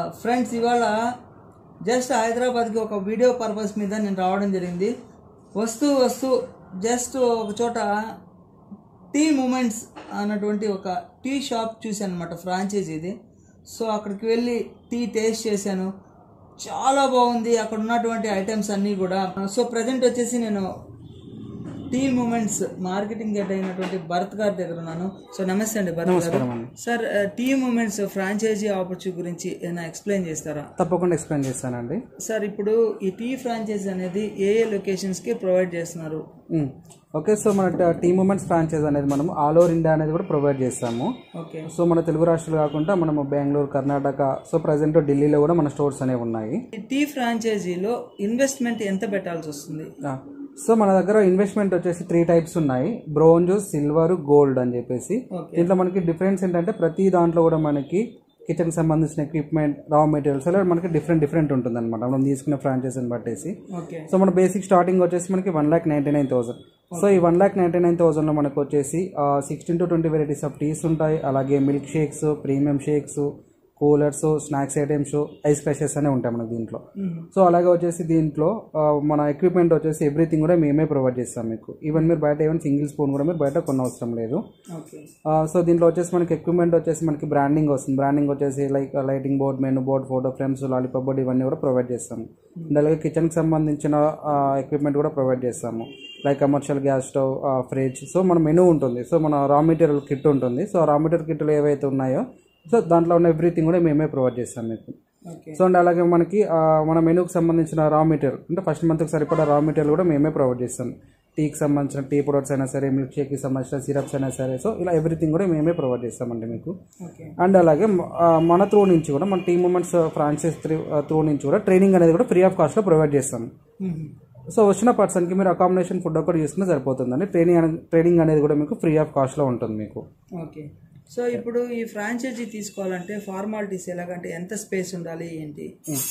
Friends ఇవాళ just హైదరాబాద్కి ఒక వీడియో పర్పస్ మీద నేను రావడం జరిగింది వస్తూ వస్తూ జస్ట్ ఒక చోట టీ మూమెంట్స్ అన్నటువంటి ఒక టీ షాప్ చూశాను అనమాట ఫ్రాంచైజీది సో అక్కడికి వెళ్ళి టీ టేస్ట్ చేశాను చాలా బాగుంది అక్కడ ఉన్నటువంటి ఐటమ్స్ అన్నీ కూడా సో ప్రజెంట్ వచ్చేసి నేను టీ మూమెంట్స్ మార్కెటింగ్ హెడ్ అయినటువంటి భరత్ గారి దగ్గర ఉన్నాను సో నమస్తే అండి భరత్ గారు sir Tea moments franchise opportunity గురించి ఏమైనా ఎక్స్ప్లెయిన్ చేస్తారా తప్పకుండా ఎక్స్ప్లెయిన్ చేస్తానండి సార్ ఇప్పుడు ఈ టీ ఫ్రాంచైజీ అనేది ఏ ఏ లొకేషన్స్కి ప్రొవైడ్ చేస్తున్నారు మ్. ఓకే సో మన ట- టీ మూమెంట్స్ ఫ్రాంచైజ్ అనేది మనం ఆల్ ఓవర్ ఇండియా అనేది కూడా ప్రొవైడ్ చేస్తాము ఓకే సో మన తెలుగు రాష్ట్రాలు కాకుండా మనము బెంగళూరు కర్ణాటక సో ప్రజెంట్ ఢిల్లీలో కూడా మన స్టోర్స్ అనేవి ఉన్నాయి ఈ టీ ఫ్రాంచైజీలో ఇన్వెస్ట్మెంట్ ఎంత పెట్టాల్సి వస్తుంది ఆ, సో మన దగ్గర ఇన్వెస్ట్మెంట్ వచ్చేసి త్రీ టైప్స్ ఉన్నాయి బ్రోంజ్ సిల్వర్ గోల్డ్ అని చెప్పేసి ఓకే దీంట్లో మనకి డిఫరెన్స్ ఏంటంటే ప్రతి దాంట్లో కూడా మనకి కిచెన్ సంబంధించిన ఎక్విప్మెంట్ రా మెటీరియల్స్ అలా మనకి డిఫరెంట్ డిఫరెంట్ ఉంటుంది అనమాట మనం తీసుకునే ఫ్రాంచైజీని బట్టేసి ఓకే సో మన బేసిక్ స్టార్టింగ్ వచ్చేసి మనకి one lakh ninety nine thousand so ఈ వన్ ల్యాక్ నైంటీ నైన్ థౌసండ్లో మనకు వచ్చేసి sixteen to twenty varieties of teas ఉంటాయి అలాగే milk shakes premium shakes coolers snacks items ice crushes అనే ఉంటాయి మనకి దీంట్లో సో అలాగే వచ్చేసి దీంట్లో ఆ, మన ఎక్విప్మెంట్ వచ్చేసి ఎవ్రీథింగ్ కూడా మేమే ప్రొవైడ్ చేస్తాం మీకు ఈవెన్ మీరు బయట ఈవెన్ సింగిల్ స్పూన్ కూడా మీరు బయట కొన్న అవసరం లేదు ఓకే ఆ, సో దీంట్లో వచ్చేసి మనకి ఎక్విప్మెంట్ వచ్చేసి మనకి బ్రాండింగ్ వస్తుంది బ్రాండింగ్ వచ్చేసి like lighting board menu board photo frames lollipop board ఇవన్నీ కూడా ప్రొవైడ్ చేస్తాము అండ్ అలాగే కిచెన్కి సంబంధించిన ఎక్విప్మెంట్ కూడా ప్రొవైడ్ చేస్తాము like commercial gas stove fridge so మన మెనూ ఉంటుంది సో మన రా మెటీరియల్ కిట్ ఉంటుంది సో రా మెటీరియల్ కిట్లు ఏవైతే ఉన్నాయో సో దాంట్లో ఉన్న ఎవ్రీథింగ్ కూడా మేమే ప్రొవైడ్ చేస్తాం మీకు ఓకే సో అండ్ అలాగే మనకి ఆ, మన మెనూకి సంబంధించిన రా మెటీరియల్ అంటే ఫస్ట్ మంత్కి సరిపడా రా మెటీరియల్ కూడా మేమే ప్రొవైడ్ చేస్తాం టీకి సంబంధించిన టీ ప్రొడక్ట్స్ అయినా సరే మిల్క్ షేక్కి సంబంధించిన సిరప్స్ అయినా సరే సో ఇలా ఎవ్రీథింగ్ కూడా మేమే ప్రొవైడ్ చేస్తామండి మీకు ఓకే అండ్ అలాగే మ- ఆ, మన త్రూ నుంచి కూడా మన టీ మూమెంట్స్ ఫ్రాంచైజ్ త్రూ నుంచి కూడా ట్రైనింగ్ అనేది కూడా ఫ్రీ ఆఫ్ కాస్ట్లో ప్రొవైడ్ చేస్తాం సో వచ్చిన పర్సన్కి మీరు అకామిడేషన్ ఫుడ్ ఒకటి తీసుకుని సరిపోతుందండి ట్రైనింగ్ అనే- ట్రైనింగ్ అనేది కూడా మీకు ఫ్రీ ఆఫ్ కాస్ట్లో ఉంటుంది మీకు ఓకే సో ఇప్పుడు ఈ ఫ్రాంచైజీ తీసుకోవాలంటే ఫార్మాలిటీస్ ఎలాగంటే ఎంత స్పేస్ ఉండాలి ఏంటి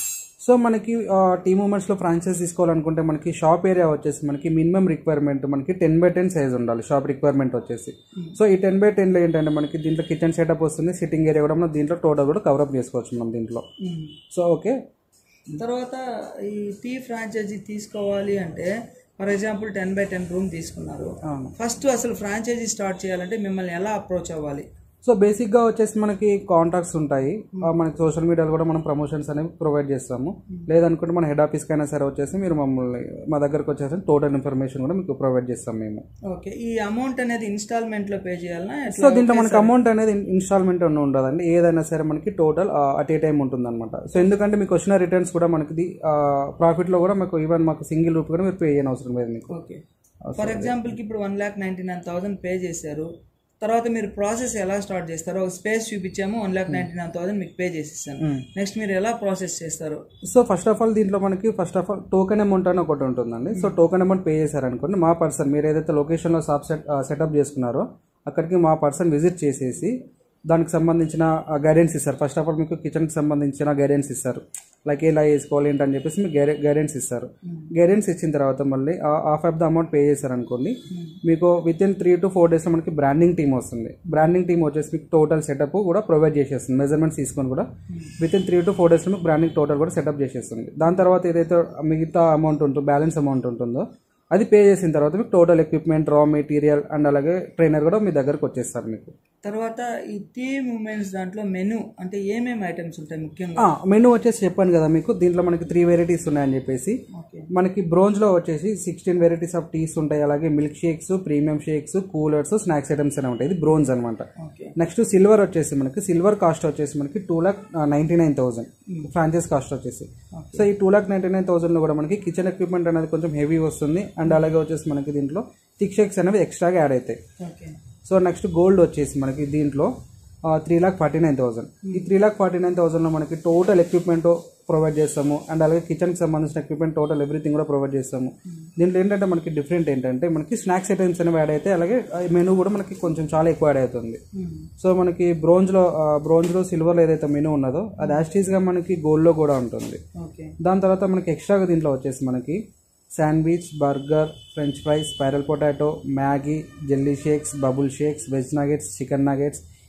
సో మనకి టీ మూమెంట్స్లో ఫ్రాంచైజ్ తీసుకోవాలనుకుంటే మనకి షాప్ ఏరియా వచ్చేసి మనకి మినిమం రిక్వైర్మెంట్ మనకి టెన్ బై టెన్ సైజ్ ఉండాలి షాప్ రిక్వైర్మెంట్ వచ్చేసి సో ఈ టెన్ బై టెన్లో ఏంటంటే మనకి దీంట్లో కిచెన్ సెటప్ వస్తుంది సిట్టింగ్ ఏరియా కూడా మనం దీంట్లో టోటల్ కూడా కవరప్ చేసుకోవచ్చు మనం దీంట్లో సో ఓకే తర్వాత ఈ టీ ఫ్రాంచైజీ తీసుకోవాలి అంటే for example ten by ten room తీసుకున్నారు అవును ఫస్ట్ అసలు ఫ్రాంచైజీ స్టార్ట్ చేయాలంటే మిమ్మల్ని ఎలా అప్రోచ్ అవ్వాలి సో బేసిక్గా వచ్చేసి మనకి కాంటాక్ట్స్ ఉంటాయి ఆ, మనకి సోషల్ మీడియాలో కూడా మనం ప్రమోషన్స్ అనేవి ప్రొవైడ్ చేస్తాము లేదనుకుంటే మన హెడ్ ఆఫీస్కి అయినా సరే వచ్చేసి మీరు మమ్మల్ని మా దగ్గరకు వచ్చేసి టోటల్ ఇన్ఫర్మేషన్ కూడా మీకు ప్రొవైడ్ చేస్తాం మేము ఓకే ఈ అమౌంట్ అనేది ఇన్స్టాల్మెంట్ లో పే చేయాలనా సో ఎట్లా దీంట్లో మనకి అమౌంట్ అనేది ఇన్స్టాల్మెంట్ అని ఉండదండి ఏదైనా సరే మనకి టోటల్ అట్ ఏ టైం ఉంటుంది అనమాట సో ఎందుకంటే మీకు వచ్చిన రిటర్న్స్ కూడా మనకి ప్రాఫిట్లో కూడా మీకు ఈవెన్ మాకు సింగిల్ రూపీ కూడా మీరు పే చేయని అవసరం లేదు మీకు ఓకే ఫర్ ఎగ్జాంపుల్ కి ఇప్పుడు one lakh ninety nine thousand pay చేశారు తర్వాత మీరు ప్రాసెస్ ఎలా స్టార్ట్ చేస్తారు ఒక స్పేస్ చూపించాము one lakh ninety nine thousand మీకు పే చేసేసాను నెక్స్ట్ మీరు ఎలా ప్రాసెస్ చేస్తారు సో ఫస్ట్ ఆఫ్ ఆల్ దీంట్లో మనకి first of all token amount అని ఒకటి ఉంటుందండి సో టోకెన్ అమౌంట్ పే చేశారనుకోండి మా పర్సన్ మీరు ఏదైతే లొకేషన్లో షాప్ సెట్ సెటప్ చేసుకున్నారో అక్కడికి మా పర్సన్ విజిట్ చేసేసి దానికి సంబంధించిన గైడెన్స్ ఇస్తారు ఫస్ట్ ఆఫ్ ఆల్ మీకు కిచెన్కి సంబంధించిన గైడెన్స్ ఇస్తారు లైక్ ఎలా వేసుకోవాలి ఏంటి అని చెప్పేసి మీకు గైడెన్స్ ఇస్తారు గైడెన్స్ ఇచ్చిన తర్వాత మళ్ళీ half of the amount pay చేశారనుకోండి మీకు within three to four డేస్లో మనకి బ్రాండింగ్ టీమ్ వస్తుంది బ్రాండింగ్ టీమ్ వచ్చేసి మీకు టోటల్ సెటప్ కూడా ప్రొవైడ్ చేసేస్తుంది మెజర్మెంట్స్ తీసుకొని కూడా within three to four డేస్లో మీకు బ్రాండింగ్ టోటల్ కూడా సెటప్ చేసేస్తుంది దాని తర్వాత ఏదైతే మిగతా అమౌంట్ ఉంటుందో బ్యాలెన్స్ అమౌంట్ ఉంటుందో అది పే చేసిన తర్వాత మీకు total equipment raw material and అలాగే ట్రైనర్ కూడా మీ దగ్గరకు వచ్చేస్తారు మీకు తర్వాత ఈ టీ మూమెంట్స్ దాంట్లో మెనూ అంటే ఏమేమి ఐటమ్స్ ఉంటాయి ముఖ్యంగా మెనూ వచ్చేసి చెప్పాను కదా మీకు దీంట్లో మనకి త్రీ వెరైటీస్ ఉన్నాయని చెప్పేసి ఓకే మనకి బ్రోంజ్లో వచ్చేసి సిక్స్టీన్ వెరైటీస్ ఆఫ్ టీస్ ఉంటాయి అలాగే milk shakes premium shakes coolers snacks items అనేవి ఉంటాయి ఇది బ్రోంజ్ అనమాట ఓకే నెక్స్ట్ సిల్వర్ వచ్చేసి మనకి సిల్వర్ కాస్ట్ వచ్చేసి మనకి two lakh ninety nine thousand franchise cost వచ్చేసి సో ఈ టూ లాక్ నైంటీ నైన్ థౌసండ్లో కూడా మనకి కిచెన్ ఎక్విప్మెంట్ అనేది కొంచెం హెవీ వస్తుంది అండ్ అలాగే వచ్చేసి మనకి దీంట్లో థిక్ షేక్స్ అనేవి ఎక్స్ట్రాగా యాడ్ అవుతాయి ఓకే సో నెక్స్ట్ గోల్డ్ వచ్చేసి మనకి దీంట్లో three lakh forty nine thousand ఈ త్రీ లాక్ ఫార్టీ నైన్ థౌసండ్లో మనకి టోటల్ ఎక్విప్మెంట్ ప్రొవైడ్ చేస్తాము అండ్ అలాగే కిచెన్కి సంబంధించిన ఎక్విప్మెంట్ టోటల్ ఎవ్రీథింగ్ కూడా ప్రొవైడ్ చేస్తాము దీంట్లో ఏంటంటే మనకి డిఫరెంట్ ఏంటంటే మనకి స్నాక్స్ ఐటమ్స్ అనేవి యాడ్ అయితే అలాగే మెనూ కూడా మనకి కొంచెం చాలా ఎక్కువ యాడ్ అవుతుంది సో మనకి బ్రోంజ్లో బ్రోంజ్లో సిల్వర్లో ఏదైతే మెనూ ఉన్నదో అది యాస్టీస్గా మనకి గోల్డ్లో కూడా ఉంటుంది ఓకే దాని తర్వాత మనకి ఎక్స్ట్రాగా దీంట్లో వచ్చేసి మనకి sandwich burger French fries spiral potato Maggi jelly shakes bubble shakes veg nuggets chicken nuggets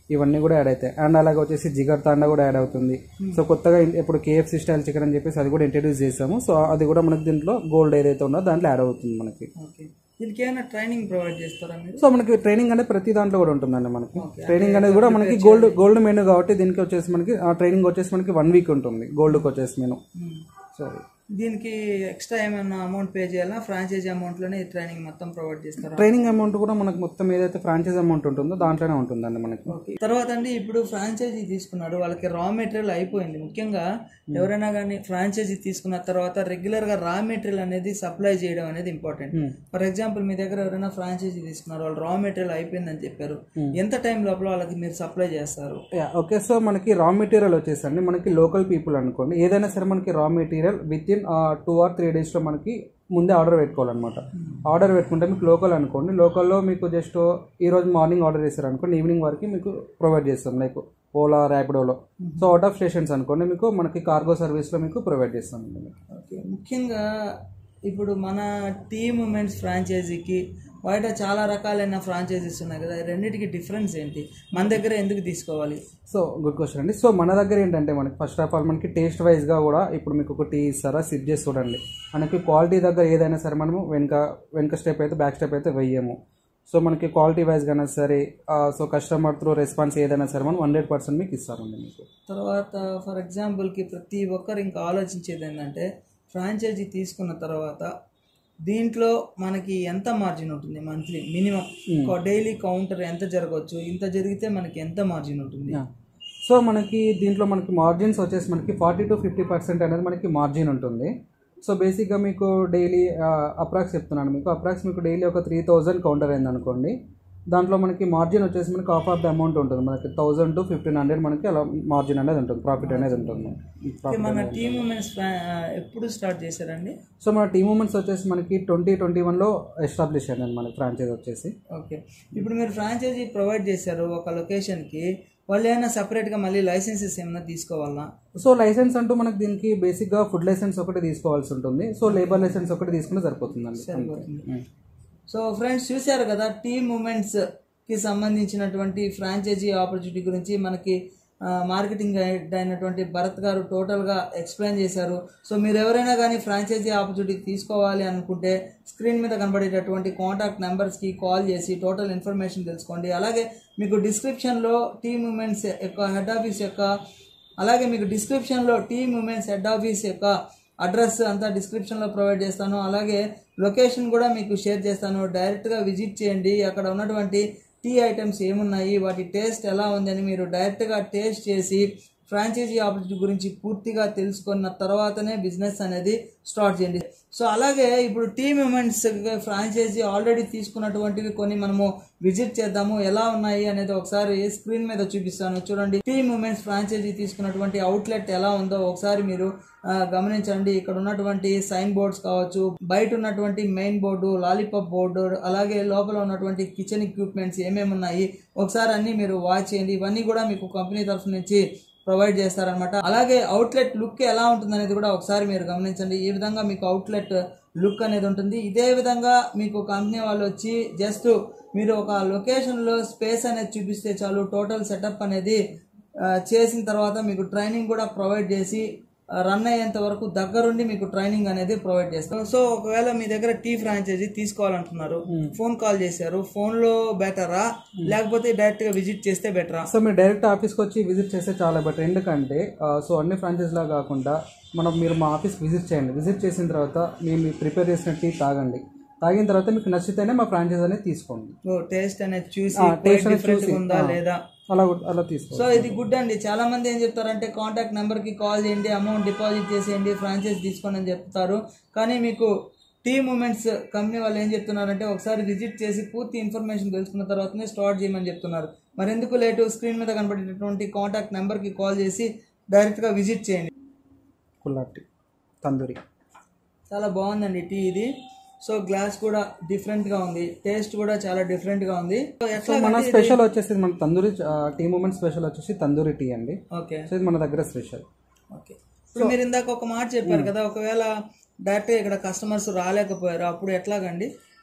ఇవన్నీ కూడా యాడ్ అవుతాయి అండ్ అలాగే వచ్చేసి జిగర్ తాండా కూడా యాడ్ అవుతుంది సో కొత్తగా ఇన్- ఇప్పుడు కేఎఫ్సి స్టైల్ చికెన్ అని చెప్పేసి అది కూడా ఇంట్రడ్యూస్ చేసాము సో అది కూడా మనకి దీంట్లో గోల్డ్ ఏదైతే ఉందో దాంట్లో యాడ్ అవుతుంది మనకి ఓకే దీనికి ఏమైనా ట్రైనింగ్ ప్రొవైడ్ చేస్తారా మీరు సో మనకి ట్రైనింగ్ అనేది ప్రతి దాంట్లో కూడా ఉంటుందండి మనకి ట్రైనింగ్ అనేది కూడా మనకి గోల్డ్ గోల్డ్ మెనూ కాబట్టి దీనికి వచ్చేసి మనకి ఆ ట్రైనింగ్ వచ్చేసి మనకి వన్ వీక్ ఉంటుంది గోల్డ్కి వచ్చేసి మెనూ సో దీనికి ఎక్స్ట్రా ఏమైనా అమౌంట్ పే చేయాలా ఫ్రాంచైజీ అమౌంట్లోనే ఈ ట్రైనింగ్ మొత్తం ప్రొవైడ్ చేస్తారా ట్రైనింగ్ అమౌంట్ కూడా మనకు మొత్తం ఏదైతే ఫ్రాంచైజ్ అమౌంట్ ఉంటుందో దాంట్లోనే ఉంటుందండి మనకి ఓకే తర్వాత అండి ఇప్పుడు ఫ్రాంచైజీ తీసుకున్నారు వాళ్ళకి రా మెటీరియల్ అయిపోయింది ముఖ్యంగా ఎవరైనా కానీ ఫ్రాంచైజీ తీసుకున్న తర్వాత రెగ్యులర్ గా రా మెటీరియల్ అనేది సప్లై చేయడం అనేది ఇంపార్టెంట్ ఫర్ ఎగ్జాంపుల్ మీ దగ్గర ఎవరైనా ఫ్రాంచైజీ తీసుకున్నారు వాళ్ళు రా మెటీరియల్ అయిపోయిందని చెప్పారు ఎంత టైం లోపల వాళ్ళకి మీరు సప్లై చేస్తారు యా ఓకే సో మనకి రా మెటీరియల్ వచ్చేసండి మనకి లోకల్ పీపుల్ అనుకోండి ఏదైనా సరే మనకి raw material within two or three డేస్లో మనకి ముందే ఆర్డర్ పెట్టుకోవాలన్నమాట ఆర్డర్ పెట్టుకుంటే మీకు లోకల్ అనుకోండి లోకల్లో మీకు జస్ట్ ఈ రోజు మార్నింగ్ ఆర్డర్ చేశారు అనుకోండి ఈవినింగ్ వరకు మీకు ప్రొవైడ్ చేస్తాం లైక్ ఓలా ర్యాపిడోలో సో అవుట్ ఆఫ్ స్టేషన్స్ అనుకోండి మీకు మనకి కార్గో సర్వీస్లో మీకు ప్రొవైడ్ చేస్తాం ఓకే ముఖ్యంగా ఇప్పుడు మన టీ మూమెంట్స్ ఫ్రాంచైజీకి బయట చాలా రకాలైన ఫ్రాంచైజీస్ ఉన్నాయి కదా ఈ రెండింటికి డిఫరెన్స్ ఏంటి మన దగ్గర ఎందుకు తీసుకోవాలి సో గుడ్ క్వశ్చన్ అండి సో మన దగ్గర ఏంటంటే మనకి ఫస్ట్ ఆఫ్ ఆల్ మనకి టేస్ట్ వైజ్గా కూడా ఇప్పుడు మీకు ఒక టీ ఇస్తారా సిప్ చేసి చూడండి మనకి క్వాలిటీ దగ్గర ఏదైనా సరే మనము వెనక వెనక స్టెప్ అయితే బ్యాక్ స్టెప్ అయితే వెయ్యము సో మనకి క్వాలిటీ వైజ్గా అయినా సరే ఆ, సో కస్టమర్ త్రూ రెస్పాన్స్ ఏదైనా సరే మనం హండ్రెడ్ పర్సెంట్ మీకు ఇస్తామండి మీకు తర్వాత ఫర్ ఎగ్జాంపుల్కి ప్రతి ఒక్కరు ఇంకా ఆలోచించేది ఏంటంటే ఫ్రాంచైజీ తీసుకున్న తర్వాత దీంట్లో మనకి ఎంత మార్జిన్ ఉంటుంది మంత్లీ మినిమం డైలీ కౌంటర్ ఎంత జరగవచ్చు ఇంత జరిగితే మనకి ఎంత మార్జిన్ ఉంటుంది సో మనకి దీంట్లో మనకి మార్జిన్స్ వచ్చేసి మనకి ఫార్టీ టు ఫిఫ్టీ పర్సెంట్ అనేది మనకి మార్జిన్ ఉంటుంది సో బేసిక్గా మీకు డైలీ అప్రాక్స్ చెప్తున్నాను మీకు అప్రాక్స్ మీకు డైలీ ఒక త్రీ థౌజండ్ కౌంటర్ అయింది అనుకోండి దాంట్లో మనకి మార్జిన్ వచ్చేసి మనకి హాఫ్ ఆఫ్ ద అమౌంట్ ఉంటుంది మనకి థౌజండ్ టు ఫిఫ్టీన్ హండ్రెడ్ మనకి అలా మార్జిన్ అనేది ఉంటుంది ప్రాఫిట్ అనేది ఉంటుంది ఓకే, మన టీ మూమెంట్స్ ఎప్పుడు స్టార్ట్ చేశారండి సో మన టీ మూమెంట్స్ వచ్చేసి మనకి ట్వంటీ ట్వంటీ వన్లో ఎస్టాబ్లిష్ అయ్యింది మనకి ఫ్రాంచైజ్ వచ్చేసి ఓకే ఇప్పుడు మీరు ఫ్రాంచైజీ ప్రొవైడ్ చేశారు ఒక లొకేషన్కి వాళ్ళు ఏమైనా సపరేట్గా మళ్ళీ లైసెన్సెస్ ఏమైనా తీసుకోవాలా సో లైసెన్స్ అంటూ మనకి దీనికి బేసిక్గా ఫుడ్ లైసెన్స్ ఒకటి తీసుకోవాల్సి ఉంటుంది సో లేబర్ లైసెన్స్ ఒకటి తీసుకుంటే సరిపోతుందండి సరిపోతుంది. అంతే. సో ఫ్రెండ్స్ చూశారు కదా టీ మూమెంట్స్కి సంబంధించినటువంటి ఫ్రాంచైజీ ఆపర్చునిటీ గురించి మనకి ఆ, మార్కెటింగ్ గైడ్ అయినటువంటి భరత్ గారు టోటల్గా ఎక్స్ప్లెయిన్ చేశారు సో మీరు ఎవరైనా కానీ ఫ్రాంచైజీ ఆపర్చునిటీ తీసుకోవాలి అనుకుంటే స్క్రీన్ మీద కనబడేటటువంటి కాంటాక్ట్ నెంబర్స్కి కాల్ చేసి టోటల్ ఇన్ఫర్మేషన్ తెలుసుకోండి అలాగే మీకు డిస్క్రిప్షన్లో టీ మూమెంట్స్ యొక్క హెడ్ ఆఫీస్ యొక్క అలాగే మీకు డిస్క్రిప్షన్లో టీ మూమెంట్స్ హెడ్ ఆఫీస్ యొక్క అడ్రస్ అంతా డిస్క్రిప్షన్లో ప్రొవైడ్ చేస్తాను అలాగే లొకేషన్ కూడా మీకు షేర్ చేస్తాను డైరెక్ట్గా విజిట్ చేయండి అక్కడ ఉన్నటువంటి టీ ఐటమ్స్ ఏమున్నాయి వాటి టేస్ట్ ఎలా ఉందని మీరు డైరెక్ట్గా టేస్ట్ చేసి ఫ్రాంచైజీ ఆపర్చునిటీ గురించి పూర్తిగా తెలుసుకున్న తర్వాతనే బిజినెస్ అనేది స్టార్ట్ చేయండి సో అలాగే ఇప్పుడు టీ మూమెంట్స్ ఫ్రాంచైజీ ఆల్రెడీ తీసుకున్నటువంటివి కొన్ని మనము విజిట్ చేద్దాము ఎలా ఉన్నాయి అనేది ఒకసారి స్క్రీన్ మీద చూపిస్తాను చూడండి టీ మూమెంట్స్ ఫ్రాంచైజీ తీసుకున్నటువంటి అవుట్లెట్ ఎలా ఉందో ఒకసారి మీరు ఆ, గమనించండి ఇక్కడ ఉన్నటువంటి సైన్ బోర్డ్స్ కావచ్చు బయట ఉన్నటువంటి మెయిన్ బోర్డు లాలీపాప్ బోర్డు అలాగే లోపల ఉన్నటువంటి కిచెన్ ఎక్విప్మెంట్స్ ఏమేమి ఉన్నాయి ఒకసారి అన్ని మీరు వాచ్ చేయండి ఇవన్నీ కూడా మీకు కంపెనీ తరఫు నుంచి ప్రొవైడ్ చేస్తారనమాట అలాగే అవుట్లెట్ లుక్ ఎలా ఉంటుంది అనేది కూడా ఒకసారి మీరు గమనించండి ఈ విధంగా మీకు అవుట్లెట్ లుక్ అనేది ఉంటుంది ఇదే విధంగా మీకు కంపెనీ వాళ్ళు వచ్చి జస్ట్ మీరు ఒక లొకేషన్లో స్పేస్ అనేది చూపిస్తే చాలు టోటల్ సెటప్ అనేది ఆ, చేసిన తర్వాత మీకు ట్రైనింగ్ కూడా ప్రొవైడ్ చేసి రన్ అయ్యేంత వరకు దగ్గరుండి మీకు ట్రైనింగ్ అనేది ప్రొవైడ్ చేస్తాం సో ఒకవేళ మీ దగ్గర టీ ఫ్రాంచైజీ తీసుకోవాలనుకున్నారు ఫోన్ కాల్ చేశారు ఫోన్ లో బెటరా లేకపోతే డైరెక్ట్ గా విజిట్ చేస్తే బెటరా సో మీరు డైరెక్ట్ ఆఫీస్కి వచ్చి విజిట్ చేస్తే చాలా బెటర్ ఎందుకంటే ఆ, సో అన్ని ఫ్రాంచైజ్లా కాకుండా మనం మీరు మా ఆఫీస్ విజిట్ చేయండి విజిట్ చేసిన తర్వాత మేము ప్రిపేర్ చేసిన టీ తాగండి తాగిన తర్వాత మీకు నచ్చితేనే మా ఫ్రాంచైజ్ అనేది తీసుకోండి టేస్ట్ అనేది చూసి taste అనేది డిఫరెంట్ చూసి, ఉందా ఆ. లేదా అలా కూడా- అలా తీసుకోండి సో ఇది గుడ్ అండి చాలా మంది ఏం చెప్తారంటే కాంటాక్ట్ నెంబర్ కి కాల్ చేయండి అమౌంట్ డిపాజిట్ చేసేయండి ఫ్రాంచైజ్ తీసుకోండి అని చెప్తారు కానీ మీకు టీ మూమెంట్స్ కంపెనీ వాళ్ళు ఏం చెప్తున్నారంటే ఒకసారి విజిట్ చేసి పూర్తి ఇన్ఫర్మేషన్ తెలుసుకున్న తర్వాతనే స్టార్ట్ చేయమని చెప్తున్నారు మరి ఎందుకు లేటు స్క్రీన్ మీద కనబడేటటువంటి కాంటాక్ట్ నెంబర్ కి కాల్ చేసి డైరెక్ట్ గా విజిట్ చేయండి కుల్లా టీ తందూరి చాలా బాగుందండి టీ ఇది సో గ్లాస్ కూడా డిఫరెంట్ గా ఉంది టేస్ట్ కూడా చాలా డిఫరెంట్ గా ఉంది సో సో ఎట్లా మన స్పెషల్ వచ్చేసి మన తందూరి ఆ, టీ మూమెంట్ స్పెషల్ వచ్చేసి తందూరి టీ అండి ఓకే సో ఇది మన దగ్గర స్పెషల్ ఓకే ఇప్పుడు మీరు ఇందాక ఒక మాట చెప్పారు కదా ఒకవేళ డైరెక్ట్ ఇక్కడ కస్టమర్స్ రాలేకపోయారు అప్పుడు ఎట్లాగండి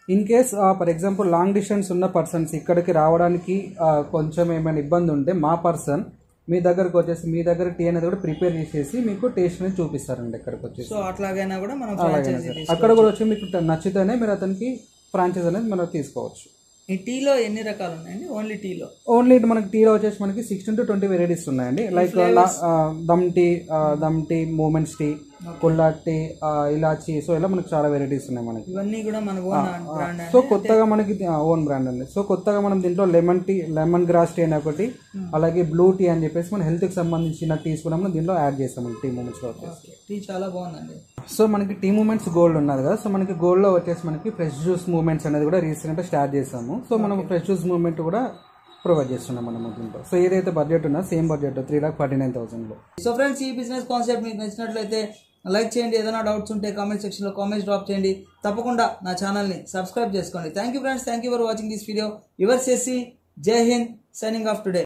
in case for example long distance ఉన్న పర్సన్స్ ఇక్కడికి రావడానికి ఆ, కొంచెం ఏమైనా ఇబ్బంది ఉంటే మా పర్సన్ మీ దగ్గరకు వచ్చేసి మీ దగ్గర టీ అనేది కూడా ప్రిపేర్ చేసేసి మీకు టేస్ట్ అనేది చూపిస్తారండి ఇక్కడికి వచ్చేసి సో అట్లాగైనా కూడా మనం అలాగే ఫ్రాంచైజీ సార్. అక్కడ కూడా వచ్చి మీకు నచ్చితేనే మీరు అతనికి ఫ్రాంచైజ్ అనేది మనం తీసుకోవచ్చు ఈ టీలో ఎన్ని రకాలు ఉన్నాయండి ఓన్లీ టీలో ఓన్లీ ఇటు మనకి టీలో వచ్చేసి మనకి సిక్స్టీన్ టు ట్వంటీ వెరైటీస్ ఉన్నాయండి like dum tea dum tea moments tea కుల్లా టీ ఆ, ఇలాచి సో ఇలా మనకి చాలా వెరైటీస్ ఉన్నాయి మనకి ఇవన్నీ కూడా మన ఓన్ బ్రాండ్ సో కొత్తగా మనకి ఓన్ బ్రాండ్ అండి సో కొత్తగా మనం దీంట్లో lemon tea lemon grass tea అని ఒకటి అలాగే బ్లూ టీ అని చెప్పేసి మన హెల్త్ కి సంబంధించిన టీస్ కూడా మనం దీంట్లో యాడ్ చేస్తాం టీ మూమెంట్స్ లో వచ్చేసి టీ చాలా బాగుందండి సో మనకి టీ మూమెంట్స్ గోల్డ్ ఉన్నది కదా సో మనకి గోల్డ్ లో వచ్చేసి మనకి ఫ్రెష్ జ్యూస్ మూమెంట్స్ అనేది కూడా రీసెంట్ గా స్టార్ట్ చేసాము సో మనం ఫ్రెష్ జ్యూస్ మూమెంట్ కూడా ప్రొవైడ్ చేస్తున్నాం మనం దీంట్లో సో ఏదైతే బడ్జెట్ ఉన్నా same budget three lakh forty nine thousand లో సో ఫ్రెండ్స్ ఈ బిజినెస్ కాన్సెప్ట్ మీకు నచ్చినట్లయితే లైక్ చేయండి ఏదైనా డౌట్స్ ఉంటే కామెంట్ సెక్షన్లో కామెంట్స్ డ్రాప్ చేయండి తప్పకుండా నా ఛానల్ని సబ్స్క్రైబ్ చేసుకోండి thank you friends thank you for watching this video your చేసి Jai Hind signing off today